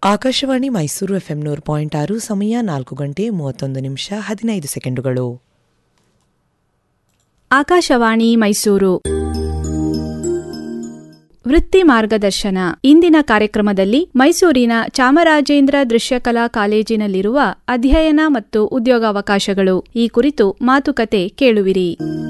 Akashvani Mysuru FM ನೂರು point ಆರು ಸಮಯ ನಾಲ್ಕು ಗಂಟೆ ಮೂವತ್ತೊಂದು ನಿಮಿಷ ಹದಿನೈದು ಸೆಕೆಂಡುಗಳು ಆಕಾಶವಾಣಿ ಮೈಸೂರು ವೃತ್ತಿ ಮಾರ್ಗದರ್ಶನ ಇಂದಿನ ಕಾರ್ಯಕ್ರಮದಲ್ಲಿ ಮೈಸೂರಿನ ಚಾಮರಾಜೇಂದ್ರ ದೃಶ್ಯಕಲಾ ಕಾಲೇಜಿನಲ್ಲಿರುವ ಅಧ್ಯಯನ ಮತ್ತು ಉದ್ಯೋಗಾವಕಾಶಗಳು ಈ ಕುರಿತು ಮಾತುಕತೆ ಕೇಳುವಿರಿ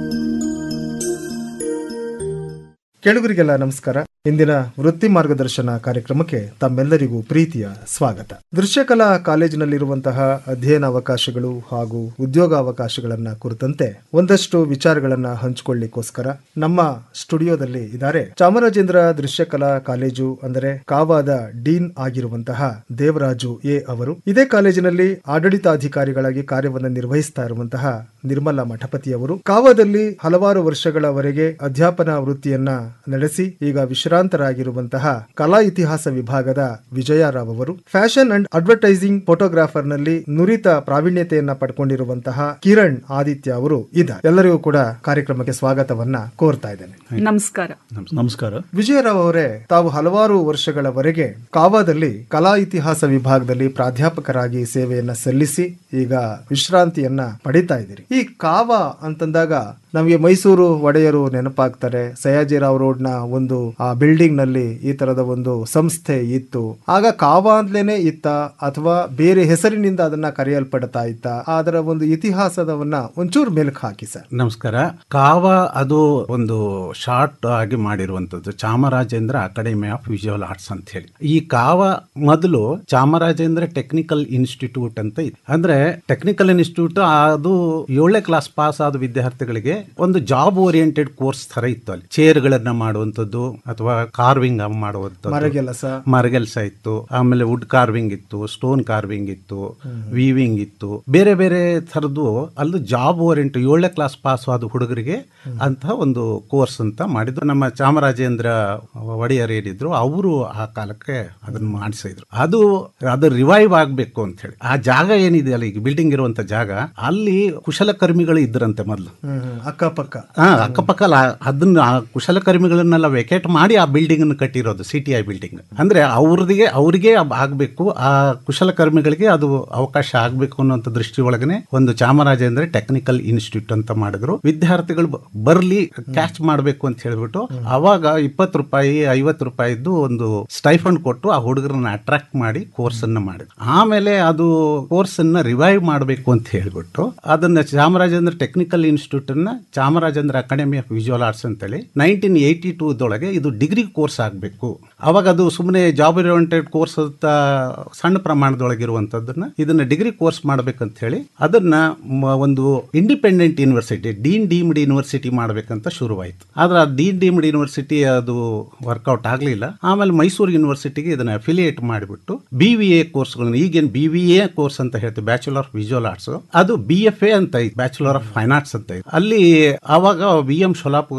ಕೇಳುಗರಿಗೆಲ್ಲ ನಮಸ್ಕಾರ ಇಂದಿನ ವೃತ್ತಿ ಮಾರ್ಗದರ್ಶನ ಕಾರ್ಯಕ್ರಮಕ್ಕೆ ತಮ್ಮೆಲ್ಲರಿಗೂ ಪ್ರೀತಿಯ ಸ್ವಾಗತ ದೃಶ್ಯಕಲಾ ಕಾಲೇಜಿನಲ್ಲಿರುವಂತಹ ಅಧ್ಯಯನ ಅವಕಾಶಗಳು ಹಾಗೂ ಉದ್ಯೋಗಾವಕಾಶಗಳನ್ನ ಕುರಿತಂತೆ ಒಂದಷ್ಟು ವಿಚಾರಗಳನ್ನ ಹಂಚಿಕೊಳ್ಳಿಕ್ಕೋಸ್ಕರ ನಮ್ಮ ಸ್ಟುಡಿಯೋದಲ್ಲಿ ಇದ್ದಾರೆ ಚಾಮರಾಜೇಂದ್ರ ದೃಶ್ಯಕಲಾ ಕಾಲೇಜು ಅಂದರೆ ಕಾವಾದ ಡೀನ್ ಆಗಿರುವಂತಹ ದೇವರಾಜು ಎ ಅವರು ಇದೇ ಕಾಲೇಜಿನಲ್ಲಿ ಆಡಳಿತಾಧಿಕಾರಿಗಳಾಗಿ ಕಾರ್ಯವನ್ನು ನಿರ್ವಹಿಸ್ತಾ ಇರುವಂತಹ ನಿರ್ಮಲಾ ಮಠಪತಿ ಅವರು ಕಾವಾದಲ್ಲಿ ಹಲವಾರು ವರ್ಷಗಳವರೆಗೆ ಅಧ್ಯಾಪನ ವೃತ್ತಿಯನ್ನ ನಡೆಸಿ ಈಗ ವಿಶ್ರಾಂತರಾಗಿರುವಂತಹ ಕಲಾ ಇತಿಹಾಸ ವಿಭಾಗದ ವಿಜಯರಾವ್ ಅವರು ಫ್ಯಾಷನ್ ಅಂಡ್ ಅಡ್ವರ್ಟೈಸಿಂಗ್ ಫೋಟೋಗ್ರಾಫರ್ ನಲ್ಲಿ ನುರಿತ ಪ್ರಾವೀಣ್ಯತೆಯನ್ನ ಪಡ್ಕೊಂಡಿರುವಂತಹ ಕಿರಣ್ ಆದಿತ್ಯ ಅವರು ಇದ್ದಾರೆ ಎಲ್ಲರಿಗೂ ಕೂಡ ಕಾರ್ಯಕ್ರಮಕ್ಕೆ ಸ್ವಾಗತವನ್ನ ಕೋರ್ತಾ ಇದ್ದೇನೆ ನಮಸ್ಕಾರ ನಮಸ್ಕಾರ ವಿಜಯರಾವ್ ಅವರೇ ತಾವು ಹಲವಾರು ವರ್ಷಗಳವರೆಗೆ ಕಾವಾದಲ್ಲಿ ಕಲಾ ಇತಿಹಾಸ ವಿಭಾಗದಲ್ಲಿ ಪ್ರಾಧ್ಯಾಪಕರಾಗಿ ಸೇವೆಯನ್ನ ಸಲ್ಲಿಸಿ ಈಗ ವಿಶ್ರಾಂತಿಯನ್ನ ಪಡಿತಾ ಇದ್ದೀರಿ ಈ ಕಾವಾ ಅಂತಂದಾಗ ನಮಗೆ ಮೈಸೂರು ಒಡೆಯರು ನೆನಪಾಗ್ತಾರೆ ಸಯಾಜಿರಾವ್ ರೋಡ್ ನ ಒಂದು ಆ ಬಿಲ್ಡಿಂಗ್ ನಲ್ಲಿ ಈ ತರದ ಒಂದು ಸಂಸ್ಥೆ ಇತ್ತು ಆಗ ಕಾವಾ ಅಂತಲೇನೆ ಇತ್ತ ಅಥವಾ ಬೇರೆ ಹೆಸರಿನಿಂದ ಅದನ್ನ ಕರೆಯಲ್ಪಡ್ತಾ ಇತ್ತ ಅದರ ಒಂದು ಇತಿಹಾಸದವನ್ನ ಒಂಚೂರು ಮೆಲುಕು ಹಾಕಿ ಸರ್ ನಮಸ್ಕಾರ ಕಾವ ಅದು ಒಂದು ಶಾರ್ಟ್ ಆಗಿ ಮಾಡಿರುವಂತದ್ದು Chamarajendra academy of visual arts ಅಂತ ಹೇಳಿ ಈ ಕಾವ ಮೊದಲು ಚಾಮರಾಜೇಂದ್ರ ಟೆಕ್ನಿಕಲ್ ಇನ್ಸ್ಟಿಟ್ಯೂಟ್ ಅಂತ ಇದೆ ಅಂದ್ರೆ ಟೆಕ್ನಿಕಲ್ ಇನ್ಸ್ಟಿಟ್ಯೂಟ್ ಅದು ಏಳನೇ ಕ್ಲಾಸ್ ಪಾಸ್ ಆದ ವಿದ್ಯಾರ್ಥಿಗಳಿಗೆ ಒಂದು ಜಾಬ್ ಓರಿಯೆಂಟೆಡ್ ಕೋರ್ಸ್ ತರ ಇತ್ತು ಅಲ್ಲಿ ಚೇರ್ಗಳನ್ನ ಮಾಡುವಂತದ್ದು ಅಥವಾ ಕಾರ್ವಿಂಗ್ ಮಾಡುವಂಥದ್ದು ಮರಗೆಲಸ ಮರಗೆಲ್ಸ ಇತ್ತು ಆಮೇಲೆ ವುಡ್ ಕಾರ್ವಿಂಗ್ ಇತ್ತು ಸ್ಟೋನ್ ಕಾರ್ವಿಂಗ್ ಇತ್ತು ವೀವಿಂಗ್ ಇತ್ತು ಬೇರೆ ಬೇರೆ ಥರದ್ದು ಅಲ್ಲಿ ಜಾಬ್ ಓರಿಯೆಂಟ್ ಏಳನೇ ಕ್ಲಾಸ್ ಪಾಸ್ ಆದ ಹುಡುಗರಿಗೆ ಅಂತ ಒಂದು ಕೋರ್ಸ್ ಅಂತ ಮಾಡಿದ್ರು ನಮ್ಮ ಚಾಮರಾಜೇಂದ್ರ ಒಡೆಯರ್ ಏನಿದ್ರು ಅವರು ಆ ಕಾಲಕ್ಕೆ ಅದನ್ನ ಮಾಡಿಸಿದ್ರು ಅದು ಅದು ರಿವೈವ್ ಆಗ್ಬೇಕು ಅಂತ ಹೇಳಿ ಆ ಜಾಗ ಏನಿದೆ ಅಲ್ಲ ಈಗ ಬಿಲ್ಡಿಂಗ್ ಇರುವಂತ ಜಾಗ ಅಲ್ಲಿ ಕುಶಲಕರ್ಮಿಗಳು ಇದ್ರಂತೆ ಮೊದಲು ಹ್ಮ್ ಹ್ಮ್. ಅಕ್ಕಪಕ್ಕ ಹಾ ಅಕ್ಕಪಕ್ಕ ಅಲ್ಲ, ಅದನ್ನ ಆ ಕುಶಲಕರ್ಮಿಗಳನ್ನೆಲ್ಲ ವೆಕೇಟ್ ಮಾಡಿ ಆ ಬಿಲ್ಡಿಂಗ್ ಅನ್ನು ಕಟ್ಟಿರೋದು ಸಿ ಟಿ ಐ ಬಿಲ್ಡಿಂಗ್ ಅಂದ್ರೆ ಅವ್ರಿಗೆ ಅವರಿಗೆ ಆಗ್ಬೇಕು ಆ ಕುಶಲಕರ್ಮಿಗಳಿಗೆ ಅದು ಅವಕಾಶ ಆಗ್ಬೇಕು ಅನ್ನೋಂಥ ದೃಷ್ಟಿ ಒಳಗನೆ ಒಂದು ಚಾಮರಾಜೇಂದ್ರ ಟೆಕ್ನಿಕಲ್ ಇನ್ಸ್ಟಿಟ್ಯೂಟ್ ಅಂತ ಮಾಡಿದ್ರು ವಿದ್ಯಾರ್ಥಿಗಳು ಬ- ಬರ್ಲಿ ಕ್ಯಾಚ್ ಮಾಡಬೇಕು ಅಂತ ಹೇಳ್ಬಿಟ್ಟು ಅವಾಗ ಇಪ್ಪತ್ತು ರೂಪಾಯಿ ಐವತ್ತು ರೂಪಾಯಿದ್ದು ಒಂದು ಸ್ಟೈಫಂಡ್ ಕೊಟ್ಟು ಆ ಹುಡುಗರನ್ನ ಅಟ್ರಾಕ್ಟ್ ಮಾಡಿ ಕೋರ್ಸ್ ಅನ್ನ ಮಾಡಿದ್ರು ಆಮೇಲೆ ಅದು ಕೋರ್ಸ್ ಅನ್ನ ರಿವೈವ್ ಮಾಡಬೇಕು ಅಂತ ಹೇಳ್ಬಿಟ್ಟು ಅದನ್ನ ಚಾಮರಾಜೇಂದ್ರ ಟೆಕ್ನಿಕಲ್ ಇನ್ಸ್ಟಿಟ್ಯೂಟ್ ಅನ್ನ Chamarajendra academy of visual arts ಅಂತೇಳಿ ನೈನ್ಟೀನ್ ಏಯ್ಟಿ ಟೂ ದೊಳಗೆ ಇದು ಡಿಗ್ರಿ ಕೋರ್ಸ್ ಆಗಬೇಕು ಅವಾಗ ಅದು ಸುಮ್ಮನೆ ಜಾಬ್ ಓರಿಯೆಂಟೆಡ್ ಕೋರ್ಸ್ ಅಂತ ಸಣ್ಣ ಪ್ರಮಾಣದೊಳಗಿರುವಂಥದ್ದನ್ನ ಇದನ್ನ ಡಿಗ್ರಿ ಕೋರ್ಸ್ ಮಾಡ್ಬೇಕಂತ ಹೇಳಿ ಅದನ್ನ ಮ- ಒಂದು independent university dean deemed university ಮಾಡ್ಬೇಕಂತ ಶುರುವಾಯಿತು ಆದ್ರೆ ಆ ಡೀನ್ ಡೀಮ್ಡ್ ಯೂನಿವರ್ಸಿಟಿ ಅದು ವರ್ಕೌಟ್ ಆಗಲಿಲ್ಲ ಆಮೇಲೆ ಮೈಸೂರು ಯೂನಿವರ್ಸಿಟಿಗೆ ಇದನ್ನ ಅಫಿಲಿಯೇಟ್ ಮಾಡಿಬಿಟ್ಟು ಬಿ ವಿ ಎ ಕೋರ್ಸ್ಗಳನ್ನ ಈಗೇನು ಬಿ ವಿ ಎ ಕೋರ್ಸ್ ಅಂತ ಹೇಳ್ತೀವಿ ಬ್ಯಾಚುಲರ್ ಆಫ್ ವಿಜುವಲ್ ಆರ್ಟ್ಸ್ ಅದು ಬಿ ಎಫ್ ಎ ಅಂತ ಐತೆ ಬ್ಯಾಚುಲರ್ ಆಫ್ ಫೈನ್ ಆರ್ಟ್ಸ್ ಅಂತ ಐತೆ ಅಲ್ಲಿ ಅವಾಗ ವಿ ಎಂ ಶೋಲಾಪುರ